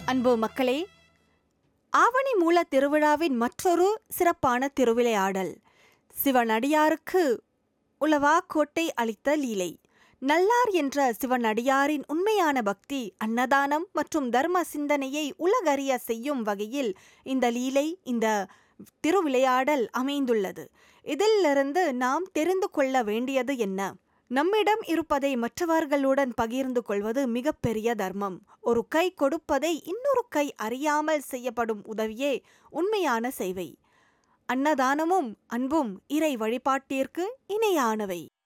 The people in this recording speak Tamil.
அன்பு மக்களே ஆவணி மூல திருவிழாவின் மற்றொரு சிறப்பான திருவிளையாடல் சிவனடியாருக்கு உளவாக்கோட்டை அளித்த லீலை நல்லார் என்ற சிவனடியாரின் உண்மையான பக்தி அன்னதானம் மற்றும் தர்ம சிந்தனையை உலகறிய செய்யும் வகையில் இந்த லீலை இந்த திருவிளையாடல் அமைந்துள்ளது இதிலிருந்து நாம் தெரிந்து கொள்ள வேண்டியது என்ன நம்மிடம் இருப்பதை மற்றவர்களுடன் பகிர்ந்து கொள்வது மிகப்பெரிய தர்மம் ஒரு கை கொடுப்பதை இன்னொரு கை அறியாமல் செய்யப்படும் உதவியே உண்மையான சேவை அன்னதானமும் அன்பும் இறை வழிபாட்டிற்கு இணையானவை